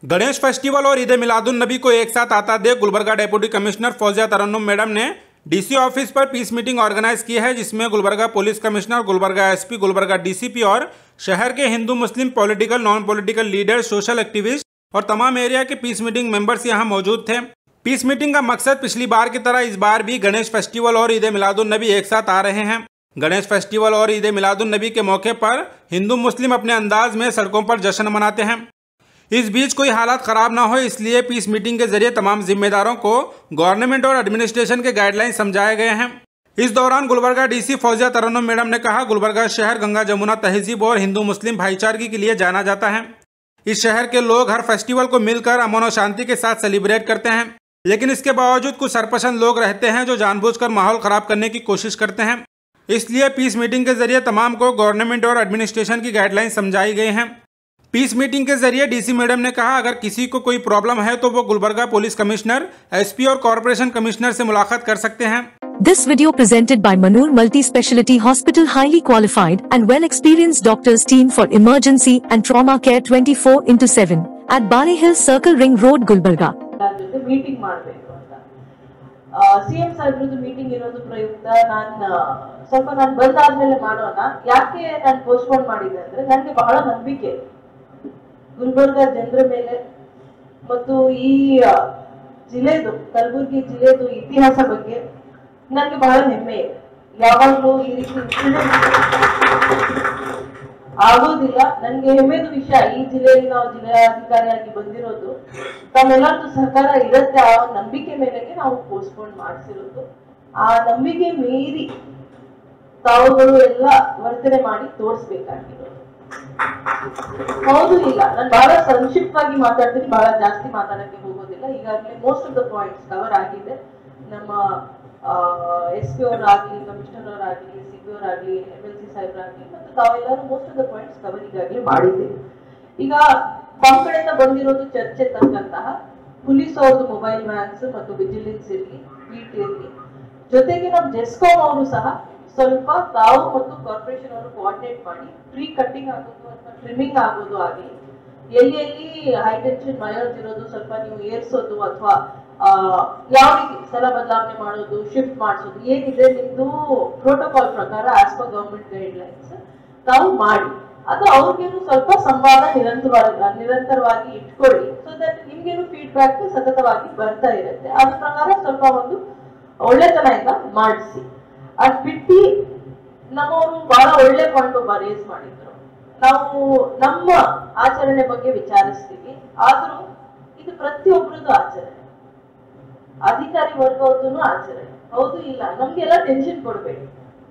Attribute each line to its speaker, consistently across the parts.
Speaker 1: Ganesh festival और ईद मिलादुन नबी को एक साथ आता देख Gulbarga deputy commissioner Fouzia Tarannum madam ने डीसी ऑफिस पर पीस मीटिंग ऑर्गेनाइज की है जिसमें Gulbarga police commissioner Gulbarga SP Gulbarga DCP और शहर के Hindu Muslim political non political leader social activist और तमाम एरिया के पीस मीटिंग मेंबर्स यहां मौजूद थे पीस मीटिंग का मकसद पिछली बार की तरह इस बार भी गणेश फेस्टिवल और ईद मिलादुन नबी एक साथ आ रहे हैं गणेश फेस्टिवल और ईद मिलादुन नबी के मौके पर हिंदू मुस्लिम अपने अंदाज में सड़कों पर जश्न मनाते हैं इस बीच कोई हालात खराब ना हो इसलिए पीस मीटिंग के जरिए तमाम जिम्मेदारों को गवर्नमेंट और एडमिनिस्ट्रेशन के गाइडलाइन समझाए गए हैं इस दौरान गुलबर्गा डीसी फौजिया तरन्नुम मैडम ने कहा गुलबर्गा शहर गंगा जमुना तहजीब और हिंदू मुस्लिम भाईचारगी के लिए जाना जाता है इस शहर के लोग हर फेस्टिवल को मिलकर अमन और शांति के साथ सेलिब्रेट करते हैं लेकिन इसके बावजूद कुछ सरपसंद लोग रहते हैं जो जानबूझकर माहौल खराब करने की कोशिश करते हैं इसलिए पीस मीटिंग के जरिए तमाम को गवर्नमेंट और एडमिनिस्ट्रेशन की गाइडलाइन समझाई गई हैं पीस मीटिंग के जरिए डीसी मैडम ने कहा अगर किसी को कोई प्रॉब्लम है तो वो गुलबर्गा पुलिस कमिश्नर एसपी और कॉरपोरेशन कमिश्नर से मुलाकात कर सकते हैं
Speaker 2: This video presented by Manur Multi-Speciality Hospital highly qualified and well-experienced doctors team for emergency and trauma care 24 into 7 at Bali Hill Circle Ring Road, Gulbarga.
Speaker 3: ಅವ್ರ ಜೊತೆ meeting ಮಾಡಬೇಕು ಅಂತ ಸಿ ಎಂ ಸಾಹೇಬ್ರದ್ದು ಮೀಟಿಂಗ್ ಇರೋದು ಪ್ರಯುಕ್ತ ನಾನು ಸ್ವಲ್ಪ ನಾನು ಬಂದಾದ್ಮೇಲೆ ಮಾಡೋಣ ಯಾಕೆ ನಾನು ಪೋಸ್ಟ್ಪೋನ್ ಮಾಡಿದೆ ಅಂದ್ರೆ ನನಗೆ ಬಹಳ ನಂಬಿಕೆ ಗುಲ್ಬರ್ಗ ಜನರ ಮೇಲೆ ಮತ್ತು ಈ ಆ, ಜಿಲ್ಲೆದು ಕಲಬುರಗಿ ಜಿಲ್ಲೆದು ಇತಿಹಾಸ ಬಗ್ಗೆ ನನಗೆ ಬಹಳ ಹೆಮ್ಮೆ ಇದೆ ಯಾವಾಗಲೂ ಈ ರೀತಿ ಆಗೋದಿಲ್ಲ ನನ್ಗೆ ಹೆಮ್ಮೆದು ವಿಷಯ ಈ ಜಿಲ್ಲೆಯಲ್ಲಿ ನಾವು ಜಿಲ್ಲಾಧಿಕಾರಿಯಾಗಿ ಬಂದಿರೋದು ತಮ್ಮೆಲ್ಲರದ್ದು ಸಹಕಾರ ಇರುತ್ತೆ ಆ ನಂಬಿಕೆ ಮೇರೆಗೆ ನಾವು ಪೋಸ್ಟ್ಪೋನ್ ಮಾಡಿಸಿರೋದು ಆ ನಂಬಿಕೆ ಮೀರಿ ತಾವುಗಳು ಎಲ್ಲ ವರ್ತನೆ ಮಾಡಿ ತೋರಿಸ್ಬೇಕಾಗಿರೋದು ಹೌದು ಇಲ್ಲ ನಾನು ಬಹಳ ಸಂಕ್ಷಿಪ್ತವಾಗಿ ಮಾತಾಡ್ತೀನಿ ಬಹಳ ಜಾಸ್ತಿ ಮಾತಾಡಕ್ಕೆ ಹೋಗೋದಿಲ್ಲ ಈಗಾಗಲೇ most of the points cover ಆಗಿದೆ ನಮ್ಮ ಎಸ್ ಪಿ ಅವರಾಗ್ಲಿ ಕಮಿಷನರ್ ಅವರಾಗ್ಲಿ ಸಿ ಪಿ ಅವರಾಗ್ಲಿ ಎಮ್ ಎಲ್ ಸಿ ಸಾಹೇಬರಾಗ್ಲಿ ಮತ್ತು ತಾವೆಲ್ಲರೂ most of the points cover ಈಗಾಗಲೇ ಮಾಡಿದ್ದೀವಿ ಈಗ ತಮ್ಮ ಕಡೆಯಿಂದ ಬಂದಿರೋದು ಚರ್ಚೆ ತಕ್ಕಂತಹ ಪೊಲೀಸ್ ಅವ್ರದ್ದು ಮೊಬೈಲ್ ವ್ಯಾನ್ಸ್ ಮತ್ತು ವಿಜಿಲೆನ್ಸ್ ಇರಲಿ ಪೀಟ್ ಇರಲಿ ಜೊತೆಗೆ ನಮ್ಮ ಜೆಸ್ಕಾಂ ಅವರು ಸಹ ಸ್ವಲ್ಪ ತಾವು ಮತ್ತು ಕಾರ್ಪೊರೇಷನ್ ಅವರು ಕೋಆರ್ಡಿನೇಟ್ ಮಾಡಿ ಟ್ರೀ ಕಟ್ಟಿಂಗ್ ಆಗೋದು ಅಥವಾ ಟ್ರಿಮ್ಮಿಂಗ್ ಆಗೋದು ಆಗಲಿ ಎಲ್ಲಿ ಎಲ್ಲಿ ಹೈ ಟೆನ್ಷನ್ ವಯರ್ಸ್ ಇರೋದು ಸ್ವಲ್ಪ ನೀವು ಏರ್ಸೋದು ಅಥವಾ ಯಾವ ರೀತಿ ಸ್ಥಳ ಬದಲಾವಣೆ ಮಾಡೋದು ಶಿಫ್ಟ್ ಮಾಡಿಸೋದು ಏನಿದೆ ನಿಮ್ದು ಪ್ರೋಟೋಕಾಲ್ ಪ್ರಕಾರ as per government guidelines ತಾವು ಮಾಡಿ ಅದು ಅವ್ರಿಗೇನು ಸ್ವಲ್ಪ ಸಂವಾದ ನಿರಂತರವಾಗಿ ನಿರಂತರವಾಗಿ ಇಟ್ಕೊಳ್ಳಿ ಸೊ ದಟ್ ನಿಮ್ಗೇನು ಫೀಡ್ಬ್ಯಾಕ್ ಸತತವಾಗಿ ಬರ್ತಾ ಇರುತ್ತೆ ಅದ್ರ ಪ್ರಕಾರ ಸ್ವಲ್ಪ ಒಂದು ಒಳ್ಳೆತನದಿಂದ ಮಾಡಿಸಿ ಅದ್ ಬಿಟ್ಟು ನಮ್ಮವರು ಬಹಳ ಒಳ್ಳೆ ಪಾಯಿಂಟ್ ಒಬ್ಬ ರೇಸ್ ಮಾಡಿದ್ರು ನಾವು ನಮ್ಮ ಆಚರಣೆ ಬಗ್ಗೆ ವಿಚಾರಿಸ್ತೀವಿ ಆದ್ರೂ ಇದು ಪ್ರತಿಯೊಬ್ಬರದ್ದು ಆಚರಣೆ ಅಧಿಕಾರಿ ವರ್ಗವ್ರದ್ದು ಆಚರಣೆ ಹೌದು ಇಲ್ಲ ನಮ್ಗೆಲ್ಲ ಟೆನ್ಷನ್ ಕೊಡ್ಬೇಡಿ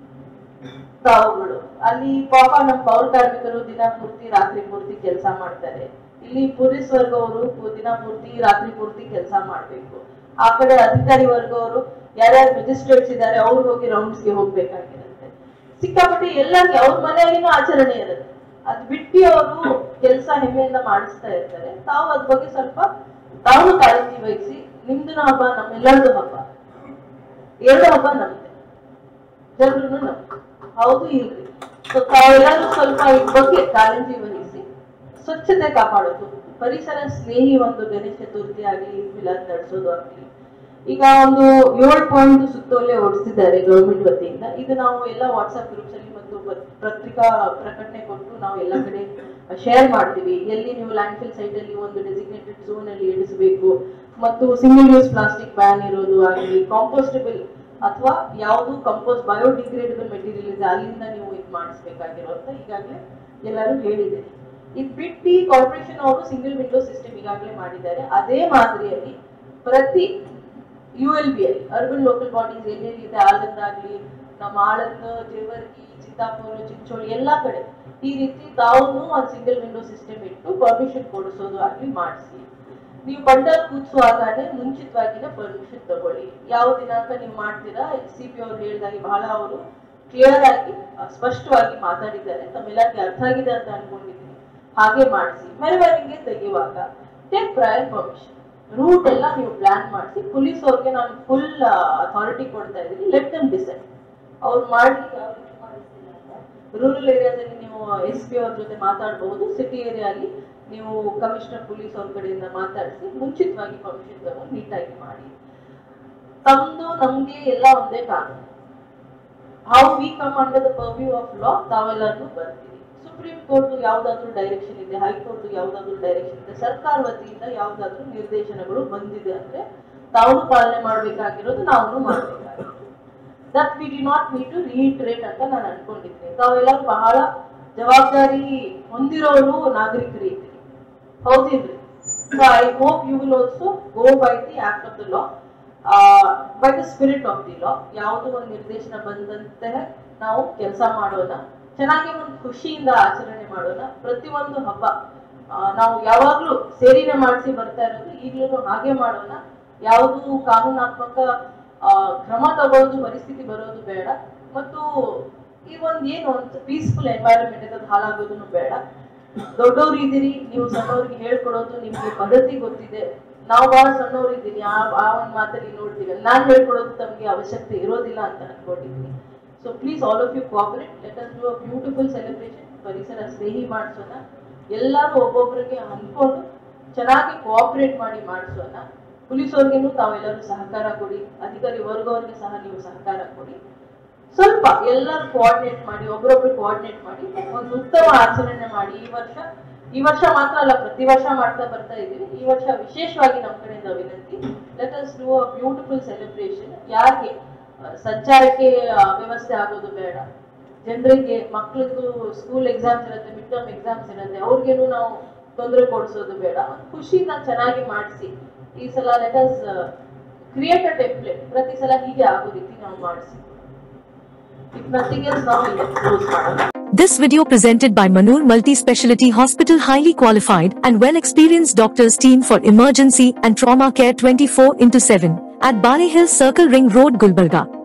Speaker 3: ತಾವುಗಳು ಅಲ್ಲಿ ಪಾಪ ನಮ್ಮ ಪೌರ ಕಾರ್ಮಿಕರು ದಿನ ಪೂರ್ತಿ ರಾತ್ರಿ ಪೂರ್ತಿ ಕೆಲಸ ಮಾಡ್ತಾರೆ ಇಲ್ಲಿ ಪೊಲೀಸ್ ವರ್ಗವರು ದಿನ ಪೂರ್ತಿ ರಾತ್ರಿ ಪೂರ್ತಿ ಕೆಲಸ ಮಾಡ್ಬೇಕು ಆ ಕಡೆ ಅಧಿಕಾರಿ ವರ್ಗವರು ಯಾರ್ಯಾರು ಮೆಜಿಸ್ಟ್ರೇಟ್ಸ್ ಇದ್ದಾರೆ ಅವ್ರು ಹೋಗಿ ರೌಂಡ್ಸ್ಗೆ ಹೋಗ್ಬೇಕಾಗಿರುತ್ತೆ ಸಿಕ್ಕಾಪಟ್ಟೆ ಎಲ್ಲರಿಗೆ ಅವ್ರ ಮನೆಯಾಗಿನೂ ಆಚರಣೆ ಇರುತ್ತೆ ಅದ್ ಬಿಟ್ಟು ಅವರು ಕೆಲಸ ಹೆಮ್ಮೆಯಿಂದ ಮಾಡಿಸ್ತಾ ಇರ್ತಾರೆ ತಾವು ಅದ್ರ ಬಗ್ಗೆ ಸ್ವಲ್ಪ ತಾವು ಕಾಳಜಿ ವಹಿಸಿ ನಿಮ್ದು ಹಬ್ಬ ನಮ್ಮೆಲ್ಲರದು ಹಬ್ಬ ಎರಡು ಹಬ್ಬ ನಮ್ದೆ ಜನರು ನಮ್ದು ಹೌದು ಇಲ್ರಿ ಸೊ ತಾವೆಲ್ಲರೂ ಸ್ವಲ್ಪ ಇದ್ರ ಬಗ್ಗೆ ಕಾಳಜಿ ವಹಿಸಿ ಸ್ವಚ್ಛತೆ ಕಾಪಾಡೋದು ಪರಿಸರ ಸ್ನೇಹಿ ಒಂದು ಗಣೇಶ ಚತುರ್ಥಿ ಆಗಲಿ ಮಿಲಾದ್ ನಡೆಸೋದು ಆಗಲಿ ಈಗ ಒಂದು ಏಳು ಪಾಯಿಂಟ್ ಸುತ್ತೋಲೆ ಹೊಡಿಸಿದ್ದಾರೆ ಗೌರ್ಮೆಂಟ್ ವತಿಯಿಂದ ಇದು ನಾವು ಎಲ್ಲ ವಾಟ್ಸ್ಆಪ್ ಗ್ರೂಪ್ಸ್ ಅಲ್ಲಿ ಮತ್ತು ಪತ್- ಪತ್ರಿಕಾ ಪ್ರಕಟಣೆ ಕೊಟ್ಟು ನಾವು ಎಲ್ಲ ಕಡೆ ಶೇರ್ ಮಾಡ್ತೀವಿ ಎಲ್ಲಿ ನೀವು ಲ್ಯಾಂಡ್ ಫಿಲ್ ಸೈಟ್ ಅಲ್ಲಿ ಒಂದು ಡೆಸಿಗ್ನೇಟೆಡ್ ಝೋನ್ ಅಲ್ಲಿ ಇಡಿಸಬೇಕು ಮತ್ತು ಸಿಂಗಲ್ ಯೂಸ್ ಪ್ಲಾಸ್ಟಿಕ್ ಬ್ಯಾನ್ ಇರೋದು ಆಗಲಿ ಕಾಂಪೋಸ್ಟಬಲ್ ಅಥವಾ ಯಾವುದು ಕಂಪೋಸ್ಟ್ ಬಯೋಡಿಗ್ರೇಡಬಲ್ ಮೆಟೀರಿಯಲ್ ಇದೆ ಅಲ್ಲಿಂದ ನೀವು ಇದು ಮಾಡಿಸ್ಬೇಕಾಗಿರೋ ಅಂತ ಈಗಾಗಲೇ ಎಲ್ಲರೂ ಹೇಳಿದ್ದೀರಿ ಇದು ಬಿಟ್ಟು ಕಾರ್ಪೊರೇಷನ್ ಅವರು ಸಿಂಗಲ್ ವಿಂಡೋ ಸಿಸ್ಟಮ್ ಈಗಾಗಲೇ ಮಾಡಿದ್ದಾರೆ ಅದೇ ಮಾದರಿಯಲ್ಲಿ ಪ್ರತಿ ಯು ಎಲ್ ಬಿ ಅಲ್ಲಿ ಅರ್ಬನ್ ಲೋಕಲ್ ಬಾಡೀಸ್ ಎಲ್ಲೆಲ್ಲಿ ಇದೆ ಆಳಂದ ಆಗ್ಲಿ ನಮ್ಮ ಆಳಂದ ಜೇವರ್ಗಿ ಚಿತ್ತಾಪುರ ಚಿಂಚೋಳಿ ಎಲ್ಲಾ ಕಡೆ ಈ ರೀತಿ ತಾವು ಒಂದು ಸಿಂಗಲ್ ವಿಂಡೋ ಸಿಸ್ಟಮ್ ಇಟ್ಟು ಪರ್ಮಿಷನ್ ಕೊಡಿಸೋದು ಆಗ್ಲಿ ಮಾಡಿಸಿ ನೀವು ಬಂಡಲ್ ಕೂರಿಸುವಾಗಲೇ ಮುಂಚಿತವಾಗಿನ ಪರ್ಮಿಷನ್ ತಗೊಳ್ಳಿ ಯಾವ ದಿನಾಂಕ ನೀವು ಮಾಡ್ತೀರಾ ಸಿ ಪಿ ಅವ್ರು ಹೇಳಿದಾಗೆ ಬಹಳ ಅವರು ಕ್ಲಿಯರ್ ಆಗಿ ಆ, ಸ್ಪಷ್ಟವಾಗಿ ಮಾತಾಡಿದ್ದಾರೆ ತಮ್ಮೆಲ್ಲರಿಗೆ ಅರ್ಥ ಆಗಿದೆ ಅಂತ ಅನ್ಕೊಂಡಿದ್ದೀನಿ ಹಾಗೆ ಮಾಡಿಸಿ ಮೆರವಣಿಗೆ ತೆಗೆಯುವಾಗ ಟೇಕ್ ಪ್ರಯರ್ ಪರ್ಮಿಷನ್ ರೂಟ್ ಎಲ್ಲ ನೀವು ಪ್ಲಾನ್ ಮಾಡಿಸಿ ಪೊಲೀಸ್ ಅವ್ರಿಗೆ ನಾನು ಫುಲ್ ಅಥಾರಿಟಿ ಕೊಡ್ತಾ ಇದ್ದೀನಿ ಲೆಟ್ ದಮ್ ಡಿಸೈಡ್ ಅವ್ರು ಮಾಡ್ಲಿ ಯಾವ ರೀತಿ ಮಾಡಿಸ್ತೀನಿ ಅಂತ ರೂರಲ್ ಏರಿಯಾದಲ್ಲಿ ನೀವು ಎಸ್ ಪಿ ಅವ್ರ ಜೊತೆ ಮಾತಾಡಬಹುದು ಸಿಟಿ ಏರಿಯಾ ಅಲ್ಲಿ ನೀವು ಕಮಿಷನರ್ ಪೊಲೀಸ್ ಅವ್ರ ಕಡೆಯಿಂದ ಮಾತಾಡಿಸಿ ಮುಂಚಿತವಾಗಿ ಪರ್ಮಿಷನ್ ತಗೊಂಡು ನೀಟಾಗಿ ಮಾಡಿ ತಮ್ದು ನಮ್ಗೆ ಎಲ್ಲ ಒಂದೇ ಕಾನೂನು how we come under the purview of law ತಾವೆಲ್ಲರೂ ಬರ್ತೀವಿ ಸುಪ್ರೀಂ ಕೋರ್ಟ್ ಯಾವ್ದಾದ್ರು ಡೈರೆಕ್ಷನ್ ಇದೆ ಹೈಕೋರ್ಟ್ ಯಾವ್ದಾದ್ರು ಡೈರೆಕ್ಷನ್ ಇದೆ ಸರ್ಕಾರ ವತಿಯಿಂದ ಯಾವ್ದಾದ್ರು ನಿರ್ದೇಶನಗಳು ಬಂದಿದೆ ಅಂದ್ರೆ ತಾವು ಪಾಲನೆ ಮಾಡ್ಬೇಕಾಗಿರೋದು ನಾವು ಮಾಡ್ಬೇಕಾಗಿರೋದು that we do not need to reiterate ಅಂತ ನಾನು ಅನ್ಕೊಂಡಿದ್ದೀನಿ ತಾವೆಲ್ಲರೂ ಬಹಳ ಜವಾಬ್ದಾರಿ ಹೊಂದಿರೋರು ನಾಗರಿಕರು ಇದ್ದೀರಿ ಹೌದಿಲ್ರಿ so I hope you will also go by the act of the law by the spirit of the law ಯಾವುದೋ ಒಂದು ನಿರ್ದೇಶನ ಬಂದಂತೆ ನಾವು ಕೆಲಸ ಮಾಡೋಣ ಚೆನ್ನಾಗಿ ಒಂದು ಖುಷಿಯಿಂದ ಆಚರಣೆ ಮಾಡೋಣ ಪ್ರತಿಯೊಂದು ಹಬ್ಬ ಆ, ನಾವು ಯಾವಾಗ್ಲೂ ಸೇರಿನೇ ಮಾಡಿಸಿ ಬರ್ತಾ ಇರೋದು ಈಗಲೂ ಹಾಗೆ ಮಾಡೋಣ ಯಾವುದು ಕಾನೂನಾತ್ಮಕ ಆ, ಕ್ರಮ ತಗೊಳ್ಳೋದು ಪರಿಸ್ಥಿತಿ ಬರೋದು ಬೇಡ ಮತ್ತು ಈ ಒಂದು ಏನು ಒಂದು ಪೀಸ್ಫುಲ್ ಎನ್ವೈರನ್ಮೆಂಟ್ ಅದು ಹಾಳಾಗೋದು ಬೇಡ ದೊಡ್ಡವ್ರು ಇದ್ದೀರಿ ನೀವು ಸಣ್ಣವ್ರಿಗೆ ಹೇಳ್ಕೊಡೋದು ನಿಮ್ಗೆ ಪದ್ಧತಿ ಗೊತ್ತಿದೆ ನಾವು ಬಹಳ ಸಣ್ಣವ್ರು ಇದ್ದೀವಿ ಆ ಆ ಒಂದು ಮಾತಲ್ಲಿ ನೋಡ್ತೀವಿ ನಾನು ಹೇಳ್ಕೊಡೋದು ತಮಗೆ ಅವಶ್ಯಕತೆ ಇರೋದಿಲ್ಲ ಅಂತ ಅನ್ಕೊಂಡಿದ್ದೀನಿ so please all of you cooperate let us do a beautiful celebration ಪರಿಸರ ಸ್ನೇಹಿ ಮಾಡಿಸೋಣ ಎಲ್ಲರೂ ಒಬ್ಬೊಬ್ಬರಿಗೆ ಅಂದ್ಕೊಂಡು ಚೆನ್ನಾಗಿ ಕೋಆಪರೇಟ್ ಮಾಡಿ ಮಾಡಿಸೋಣ ಪೊಲೀಸವ್ರಿಗೇನು ತಾವೆಲ್ಲರೂ ಸಹಕಾರ ಕೊಡಿ ಅಧಿಕಾರಿ ವರ್ಗವ್ರಿಗೆ ಸಹ ನೀವು ಸಹಕಾರ ಕೊಡಿ ಸ್ವಲ್ಪ ಎಲ್ಲರೂ ಕೋಆರ್ಡಿನೇಟ್ ಮಾಡಿ ಒಬ್ರೊಬ್ರು ಕೋಆರ್ಡಿನೇಟ್ ಮಾಡಿ ಒಂದು ಉತ್ತಮ ಆಚರಣೆ ಮಾಡಿ ಈ ವರ್ಷ ಈ ವರ್ಷ ಮಾತ್ರ ಅಲ್ಲ ಪ್ರತಿ ವರ್ಷ ಮಾಡ್ತಾ ಬರ್ತಾ ಇದ್ದೀವಿ ಈ ವರ್ಷ ವಿಶೇಷವಾಗಿ ನಮ್ಮ ಕಡೆಯಿಂದ ವಿನಂತಿ let us do a beautiful celebration ಯಾರಿಗೆ ಆ, ಸಂಚಾರಕ್ಕೆ ಆ, ವ್ಯವಸ್ಥೆ ಆಗೋದು ಬೇಡ ಜನರಿಗೆ ಮಕ್ಳದ್ದು ಸ್ಕೂಲ್ ಎಕ್ಸಾಮ್ಸ್ ಇರುತ್ತೆ ಮಿಡ್ ಟರ್ಮ್ ಎಕ್ಸಾಮ್ಸ್ ಇರುತ್ತೆ ಅವ್ರಿಗೇನು ನಾವು ತೊಂದರೆ ಕೊಡಿಸೋದು ಬೇಡ ಒಂದು ಖುಷಿನ ಚೆನ್ನಾಗಿ ಮಾಡಿಸಿ ಈ ಸಲ let us create a template ಪ್ರತಿ ಸಲ ಹೀಗೆ ಆಗೋ ರೀತಿ ನಾವು ಮಾಡಿಸಿ ಇಫ್ ನಥಿಂಗ್ ಎಲ್ಸ್ ನಾವು ಇಲ್ಲಿ ಕ್ಲೋಸ್ ಮಾಡೋಣ
Speaker 2: This video presented by Manur Multi Speciality Hospital highly qualified and well experienced doctors team for emergency and trauma care 24 into 7 at Bali Hill Circle Ring Road Gulbarga.